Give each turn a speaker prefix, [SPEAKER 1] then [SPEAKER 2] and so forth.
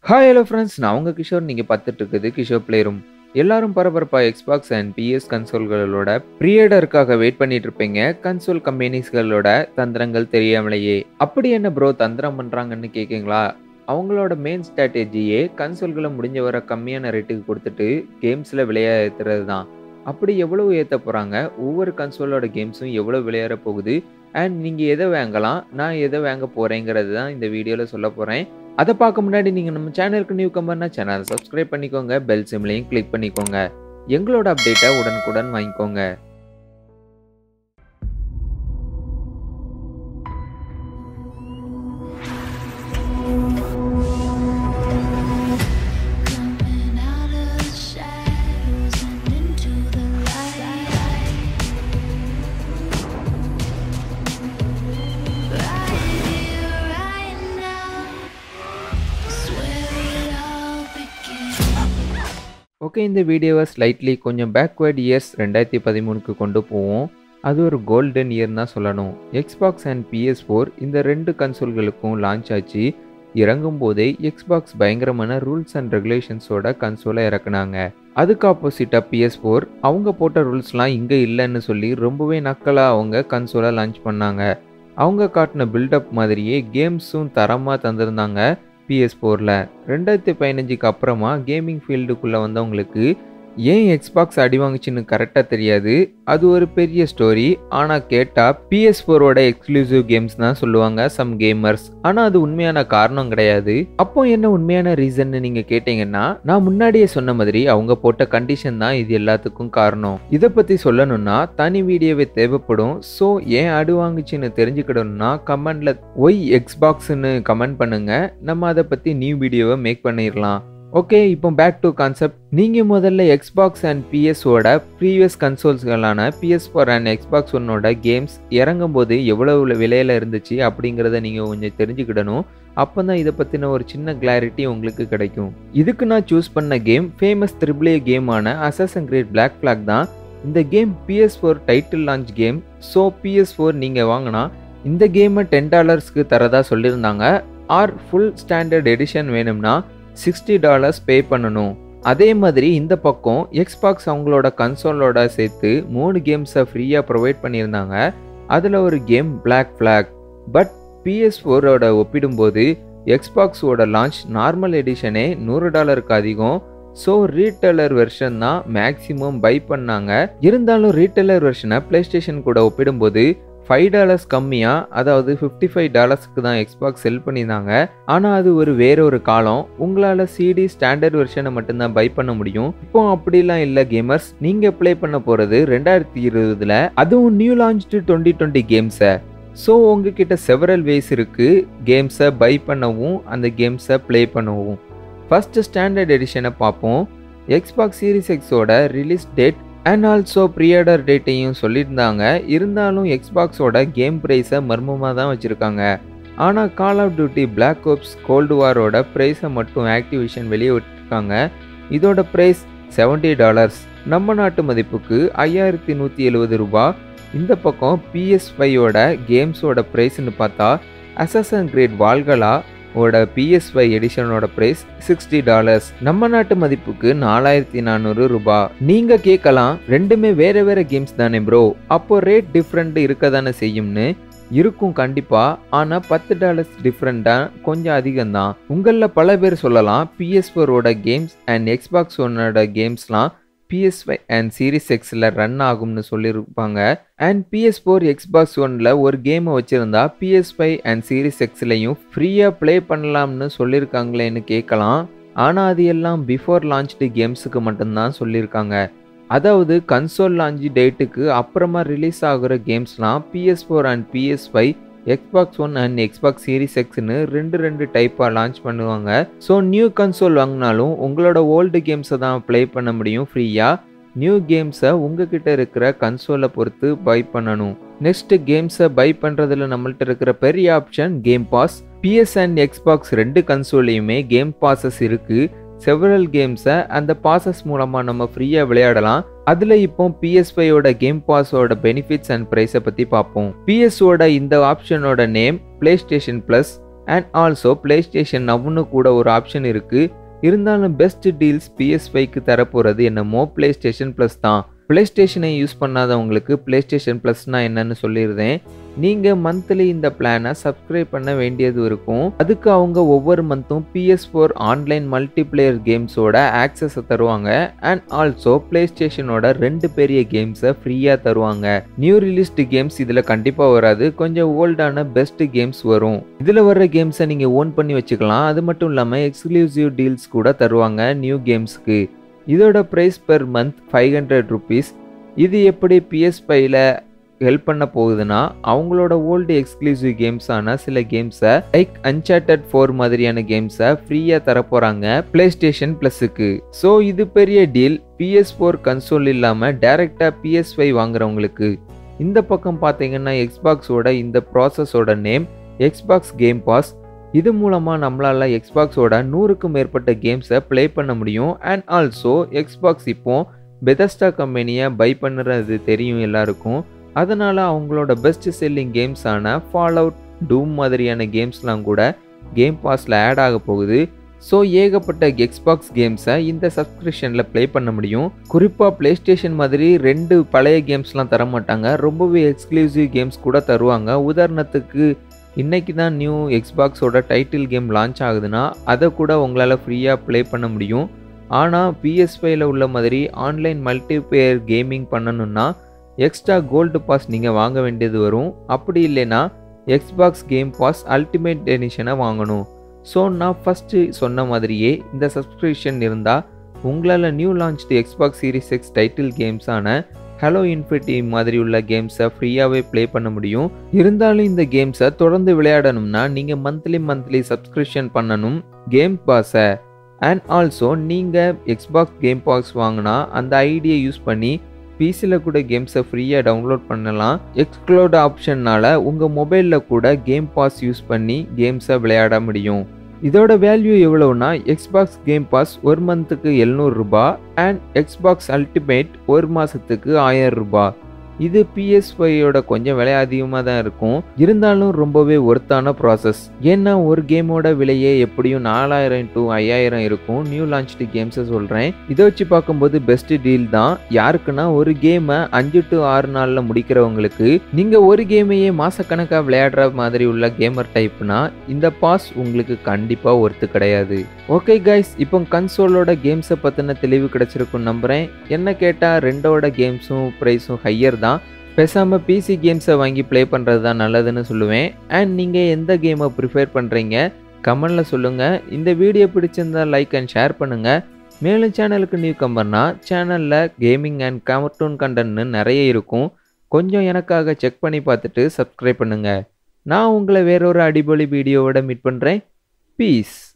[SPEAKER 1] Hi hello friends நான் உங்கள் கிஷோர் நீங்கள் பார்த்துட்டு இருக்குது கிஷோர் பிளே ரூம் எல்லாரும் பரபரப்பாக எக்ஸ்பாக்ஸ் அண்ட் பிஎஸ் கன்சோல்களோட ப்ரீயடருக்காக வெயிட் பண்ணிட்டு இருப்பீங்க கன்சோல் கம்பெனிஸ்களோட தந்திரங்கள் தெரியாமலேயே அப்படி என்ன ப்ரோ தந்திரம் பண்ணுறாங்கன்னு கேட்குங்களா அவங்களோட மெயின் ஸ்ட்ராட்டஜியே கன்சோல்களை முடிஞ்ச வர கம்மியான ரேட்டுக்கு கொடுத்துட்டு கேம்ஸில் விளையாடுறது தான் அப்படி எவ்வளவு ஏற்ற போகிறாங்க ஒவ்வொரு கன்சோலோட கேம்ஸும் எவ்வளோ விளையாட போகுது அண்ட் நீங்கள் எதை வாங்கலாம் நான் எதை வாங்க போகிறேங்கிறது தான் இந்த வீடியோவில் சொல்ல போகிறேன் அதை பார்க்க முன்னாடி நீங்கள் நம்ம சேனலுக்கு நியூ கம்பர்னா சேனலை சப்ஸ்கிரைப் பண்ணிக்கோங்க பெல் சிம்லையும் கிளிக் பண்ணிக்கோங்க எங்களோட அப்டேட்டை உடனுக்குடன் வாங்கிக்கோங்க
[SPEAKER 2] Coming out of the shadows and into the light. Right here, right now. Is where it all began.
[SPEAKER 1] Okay இந்த வீடியோவை ஸ்லைட்லி கொஞ்சம் பேக்வேர்ட் இயர்ஸ் ரெண்டாயிரத்தி பதிமூணுக்கு கொண்டு போவோம் அது ஒரு கோல்டன் இயர் தான் சொல்லணும் எக்ஸ்பாக்ஸ் அண்ட் பிஎஸ் ஃபோர் இந்த ரெண்டு கன்சோல்களுக்கும் லான்ச் ஆச்சு இறங்கும் போதே எக்ஸ்பாக்ஸ் பயங்கரமான ரூல்ஸ் அண்ட் ரெகுலேஷன்ஸோட கன்சோலை இறக்குனாங்க அதுக்கு ஆப்போசிட்டாக பிஎஸ் ஃபோர் அவங்க போட்ட ரூல்ஸ்லாம் இங்கே இல்லைன்னு சொல்லி ரொம்பவே நக்கலாக அவங்க கன்சோலை லான்ச் பண்ணாங்க அவங்க காட்டின பில்டப் மாதிரியே கேம்ஸும் தரமாக தந்திருந்தாங்க பிஎஸ் ஃபோரில் ரெண்டாயிரத்தி பதினஞ்சுக்கு அப்புறமா கேமிங் ஃபீல்டுக்குள்ளே வந்தவங்களுக்கு ஏன் எக்ஸ்பாக்ஸ் அடி வாங்குச்சுன்னு கரெக்டாக தெரியாது அது ஒரு பெரிய ஸ்டோரி ஆனால் கேட்டால் பிஎஸ் ஃபோரோட எக்ஸ்க்ளூசிவ் கேம்ஸ் தான் சொல்லுவாங்க சம் கேமர்ஸ் ஆனால் அது உண்மையான காரணம் கிடையாது அப்போ என்ன உண்மையான ரீசன்னு நீங்கள் கேட்டிங்கன்னா நான் முன்னாடியே சொன்ன மாதிரி அவங்க போட்ட கண்டிஷன் தான் இது எல்லாத்துக்கும் காரணம் இதை பற்றி சொல்லணும்னா தனி வீடியோவே தேவைப்படும் ஸோ ஏன் அடி வாங்குச்சுன்னு தெரிஞ்சுக்கிடணும்னா கமெண்ட்ல ஒய் எக்ஸ்பாக்ஸ்னு கமெண்ட் பண்ணுங்க நம்ம அதை பற்றி நியூ வீடியோவை மேக் பண்ணிடலாம் ஓகே இப்போ பேக் டு கான்செப்ட் நீங்கள் முதல்ல எக்ஸ்பாக்ஸ் அண்ட் பிஎஸோட ப்ரீவியஸ் கன்சோல்ஸ்களான பிஎஸ் ஃபோர் அண்ட் எக்ஸ்பாக்ஸ் ஒன்னோட கேம்ஸ் இறங்கும் போது எவ்வளவு விலையில் இருந்துச்சு அப்படிங்கிறத நீங்கள் கொஞ்சம் தெரிஞ்சுக்கிடணும் அப்போ தான் இதை பற்றின ஒரு சின்ன கிளாரிட்டி உங்களுக்கு கிடைக்கும் இதுக்கு நான் சூஸ் பண்ண கேம் ஃபேமஸ் த்ரிபிளே கேமான அசசன் கிரேட் பிளாக் ஃப்ளாக் தான் இந்த game PS four title launch game so PS four நீங்கள் வாங்கினா இந்த கேமை டென் டாலர்ஸ்க்கு தரதா சொல்லியிருந்தாங்க ஆர் ஃபுல் ஸ்டாண்டர்ட் எடிஷன் வேணும்னா சிக்ஸ்டி டாலர்ஸ் பே பண்ணணும் அதே மாதிரி இந்த பக்கம் எக்ஸ்பாக்ஸ் அவங்களோட கன்சோலோட சேர்த்து மூணு கேம்ஸை ஃப்ரீயாக ப்ரொவைட் பண்ணியிருந்தாங்க அதில் ஒரு game Black Flag but PS ஃபோரோட ஒப்பிடும்போது எக்ஸ்பாக்ஸோட லான்ச் நார்மல் எடிஷனே நூறு டாலருக்கு அதிகம் ஸோ ரீட்டெய்லர் வெர்ஷன் தான் மேக்ஸிமம் பை பண்ணாங்க இருந்தாலும் ரீட்டெய்லர் வெர்ஷனை ப்ளே ஸ்டேஷன் கூட ஒப்பிடும்போது ஃபைவ் டாலர்ஸ் கம்மியாக அதாவது ஃபிஃப்டி ஃபைவ் டாலர்ஸ்க்கு தான் எக்ஸ்பாக்ஸ் செல் பண்ணியிருந்தாங்க ஆனால் அது ஒரு வேற ஒரு காலம் உங்களால் சிடி ஸ்டாண்டர்ட் வெர்ஷனை மட்டும்தான் பை பண்ண முடியும் இப்போ அப்படிலாம் இல்லை கேமர்ஸ் நீங்கள் ப்ளே பண்ண போகிறது ரெண்டாயிரத்தி இருபதில் அதுவும் நியூ லான்ச்டு டுவெண்ட்டி டுவெண்ட்டி கேம்ஸை ஸோ உங்ககிட்ட செவரல் வேஸ் இருக்குது கேம்ஸை பை பண்ணவும் அந்த கேம்ஸை ப்ளே பண்ணவும் ஃபஸ்ட்டு ஸ்டாண்டர்ட் எடிஷனை பார்ப்போம் எக்ஸ்பாக்ஸ் சீரிஸ் எக்ஸோட release date and also preorder டேட்டையும் சொல்லியிருந்தாங்க இருந்தாலும் எக்ஸ்பாக்ஸோட கேம் ப்ரைஸை மர்மமாக தான் வச்சுருக்காங்க ஆனால் Call of Duty Black Ops Cold வாரோட ப்ரைஸை மட்டும் ஆக்டிவேஷன் வெளியே விட்டுருக்காங்க இதோட ப்ரைஸ் செவன்ட்டி டாலர்ஸ் நம்ம நாட்டு மதிப்புக்கு ஐயாயிரத்தி நூற்றி எழுபது ரூபா இந்த பக்கம் பிஎஸ் ஃபைவோட கேம்ஸோட ப்ரைஸ்னு பார்த்தா அசசன் கிரேட் வால்கலா ஓட பிஎஸ்ஐ எடிஷனோட பிரைஸ் சிக்ஸ்டி டாலர்ஸ் நம்ம நாட்டு மதிப்புக்கு நாலாயிரத்தி நானூறு ரூபாய் நீங்க கேட்கலாம் ரெண்டுமே வேற வேற கேம்ஸ் தானே ப்ரோ அப்போ ரேட் டிஃப்ரெண்ட் இருக்க தானே செய்யும்னு இருக்கும் கண்டிப்பா ஆனா பத்து டாலர்ஸ் டிஃப்ரெண்டா கொஞ்சம் அதிகம் தான் உங்களில் பல பேர் சொல்லலாம் பிஎஸ் ஃபோரோட கேம்ஸ் அண்ட் எக்ஸ்பாக்ஸ் ஒன்னோட கேம்ஸ்லாம் பிஎஸ்ஐ அண்ட் சீரிஸ் எக்ஸில் ரன் ஆகும்னு சொல்லியிருப்பாங்க அண்ட் பிஎஸ் ஃபோர் எக்ஸ்பாக்ஸ் ஒனில் ஒரு கேமை வச்சுருந்தா பிஎஸ்ஐ அண்ட் சீரிஸ் எக்ஸ்லையும் ஃப்ரீயாக ப்ளே பண்ணலாம்னு சொல்லியிருக்காங்களேன்னு கேட்கலாம் ஆனால் அது எல்லாம் பிஃபோர் லான்ச்டு கேம்ஸுக்கு மட்டும்தான் சொல்லியிருக்காங்க அதாவது கன்சோல் லான்ச் டேட்டுக்கு அப்புறமா ரிலீஸ் ஆகுற கேம்ஸ்லாம் PS four and PS five Xbox one and Xbox Series எக்ஸ்னு ரெண்டு ரெண்டு டைப்பாக லான்ச் பண்ணுவாங்க ஸோ நியூ கன்சோல் வாங்கினாலும் உங்களோட ஓல்டு கேம்ஸை தான் ப்ளே பண்ண முடியும் ஃப்ரீயாக நியூ கேம்ஸை உங்ககிட்ட இருக்கிற கன்சோலை பொறுத்து பை பண்ணணும் நெக்ஸ்ட் கேம்ஸை பை பண்ணுறதுல நம்மள்ட்ட இருக்கிற பெரிய option game pass PS and Xbox ரெண்டு கன்சோல்லையுமே கேம் பாசஸ் இருக்குது செவரல் கேம்ஸை அந்த பாசஸ் மூலமாக நம்ம ஃப்ரீயாக விளையாடலாம் அதில் இப்போ பிஎஸ்ஐயோட கேம் பாஸோட பெனிஃபிட்ஸ் அண்ட் ப்ரைஸை பற்றி பார்ப்போம் பிஎஸ்ஓட இந்த ஆப்ஷனோட name PlayStation plus and also PlayStation நவ்னு கூட ஒரு ஆப்ஷன் இருக்குது இருந்தாலும் பெஸ்ட் டீல்ஸ் பிஎஸ் ஃபைவ்க்கு தரப்போகிறது என்னமோ ப்ளே ஸ்டேஷன் ப்ளஸ் தான் ப்ளே ஸ்டேஷனை யூஸ் பண்ணாதவங்களுக்கு ப்ளே ஸ்டேஷன் ப்ளஸ்னால் என்னன்னு சொல்லியிருந்தேன் நீங்கள் மந்த்லி இந்த பிளானை சப்ஸ்கிரைப் பண்ண வேண்டியது இருக்கும் அதுக்கு அவங்க ஒவ்வொரு மந்த்தும் பிஎஸ் ஃபோர் ஆன்லைன் மல்டிப்ளேயர் கேம்ஸோட ஆக்சஸை தருவாங்க அண்ட் ஆல்சோ ப்ளே ஸ்டேஷனோட ரெண்டு பெரிய கேம்ஸை ஃப்ரீயாக தருவாங்க நியூ ரிலீஸ்டு கேம்ஸ் இதில் கண்டிப்பாக வராது கொஞ்சம் ஓல்டான பெஸ்ட் கேம்ஸ் வரும் இதில் வர்ற கேம்ஸை நீங்கள் ஓன் பண்ணி வச்சுக்கலாம் அது மட்டும் இல்லாமல் எக்ஸ்க்ளூசிவ் டீல்ஸ் கூட தருவாங்க நியூ கேம்ஸ்க்கு இதோட price per month five hundred rupees இது எப்படி பிஎஸ் ஃபைவ்ல ஹெல்ப் பண்ண போகுதுன்னா அவங்களோட ஓல்டு எக்ஸ்க்ளூசிவ் கேம்ஸான சில கேம்ஸை லைக் அன்சார்டட் ஃபோர் மாதிரியான கேம்ஸை ஃப்ரீயாக தரப்போகிறாங்க ப்ளே ஸ்டேஷன் ப்ளஸுக்கு ஸோ இது பெரிய டீல் பிஎஸ் ஃபோர் கன்சோல் இல்லாமல் டேரெக்டாக பிஎஸ் ஃபைவ் வாங்குறவங்களுக்கு இந்த பக்கம் பார்த்தீங்கன்னா எக்ஸ்பாக்ஸோட இந்த ப்ராசஸோட நேம் எக்ஸ்பாக்ஸ் கேம் பாஸ் இது மூலமாக நம்மளால் எக்ஸ்பாக்ஸோட நூறுக்கும் மேற்பட்ட கேம்ஸை ப்ளே பண்ண முடியும் அண்ட் ஆல்சோ எக்ஸ்பாக்ஸ் இப்போ பெதஸ்டா கம்பெனியை பை பண்ணுறது தெரியும் எல்லாருக்கும் அதனால் அவங்களோட பெஸ்ட் செல்லிங் கேம்ஸான ஃபால் அவுட் டூம் மாதிரியான கேம்ஸ்லாம் கூட கேம் பாஸில் ஆட் ஆக போகுது ஸோ ஏகப்பட்ட எக்ஸ்பாக்ஸ் கேம்ஸை இந்த சப்ஸ்கிரிப்ஷனில் ப்ளே பண்ண முடியும் குறிப்பாக ப்ளே ஸ்டேஷன் மாதிரி ரெண்டு பழைய கேம்ஸ்லாம் தர மாட்டாங்க ரொம்பவே எக்ஸ்க்ளூசிவ் கேம்ஸ் கூட தருவாங்க உதாரணத்துக்கு இன்னைக்கு தான் நியூ எக்ஸ்பாக்ஸோட டைட்டில் கேம் லான்ச் ஆகுதுன்னா அதை கூட உங்களால் ஃப்ரீயாக ப்ளே பண்ண முடியும் ஆனால் பிஎஸ்ஃபைல உள்ள மாதிரி ஆன்லைன் மல்டிபிளேயர் கேமிங் பண்ணணும்னா எக்ஸ்ட்ரா கோல்டு பாஸ் நீங்கள் வாங்க வேண்டியது வரும் அப்படி இல்லைன்னா எக்ஸ்பாக்ஸ் கேம் பாஸ் அல்டிமேட் எடிஷனை வாங்கணும் ஸோ நான் ஃபஸ்ட்டு சொன்ன மாதிரியே இந்த சப்ஸ்கிரிப்ஷன் இருந்தால் உங்களால் new launched Xbox Series X title கேம்ஸான ஹலோ இன்ஃபினிட்டி மாதிரி உள்ள கேம்ஸை ஃப்ரீயாகவே ப்ளே பண்ண முடியும் இருந்தாலும் இந்த கேம்ஸை தொடர்ந்து விளையாடணும்னா நீங்கள் மந்த்லி மந்த்லி சப்ஸ்கிரிப்ஷன் பண்ணணும் கேம் பாஸை அண்ட் ஆல்சோ நீங்கள் எக்ஸ்பாக்ஸ் கேம் பாஸ் வாங்கினா அந்த ஐடியை யூஸ் பண்ணி பிசியில் கூட கேம்ஸை ஃப்ரீயாக டவுன்லோட் பண்ணலாம் எக்ஸ்க்ளோட் ஆப்ஷன்னால் உங்கள் மொபைலில் கூட கேம் பாஸ் யூஸ் பண்ணி கேம்ஸை விளையாட முடியும் இதோட வேல்யூ எவ்வளவுனா எக்ஸ்பாக்ஸ் கேம் பாஸ் ஒரு மந்த்துக்கு எழுநூறுபா அண்ட் எக்ஸ்பாக்ஸ் அல்டிமேட் ஒரு மாதத்துக்கு ஆயிரம் ரூபாய் இது பிஎஸ் ஃபைவோட கொஞ்சம் விலை அதிகமாக தான் இருக்கும் இருந்தாலும் ரொம்பவே ஒர்த்தான ப்ராசஸ் ஏன்னா ஒரு கேமோட விலையே எப்படியும் நாலாயிரம் டு ஐயாயிரம் இருக்கும் நியூ லான்ச்டு கேம்ஸை சொல்கிறேன் இதை வச்சு பார்க்கும்போது பெஸ்ட் டீல் தான் யாருக்குன்னா ஒரு கேமை அஞ்சு டு ஆறு நாளில் முடிக்கிறவங்களுக்கு நீங்கள் ஒரு கேமையே மாசக்கணக்காக விளையாடுற மாதிரி உள்ள கேமர் டைப்னா இந்த பாஸ் உங்களுக்கு கண்டிப்பாக ஒர்த்து கிடையாது ஓகே கைஸ் இப்போ கன்சோலோட கேம்ஸை பற்றின தெளிவு கிடைச்சிருக்கும் நம்புகிறேன் என்ன கேட்டால் ரெண்டோட கேம்ஸும் ப்ரைஸும் ஹையர் தான் பேசாமல் பிசி கேம்ஸை வாங்கி ப்ளே பண்ணுறது தான் நல்லதுன்னு சொல்லுவேன் அண்ட் நீங்கள் எந்த கேமை ப்ரிஃபேர் பண்ணுறீங்க கமெண்டில் சொல்லுங்கள் இந்த வீடியோ பிடிச்சிருந்தா லைக் அண்ட் ஷேர் பண்ணுங்கள் மேலும் சேனலுக்கு நியூ கம்பர்னா சேனலில் கேமிங் அண்ட் கார்ட்டூன் கண்டென்ட்னு நிறைய இருக்கும் கொஞ்சம் எனக்காக செக் பண்ணி பார்த்துட்டு சப்ஸ்கிரைப் பண்ணுங்கள் நான் உங்களை வேறொரு அடிபொலி வீடியோவோட மீட் பண்ணுறேன் பீஸ்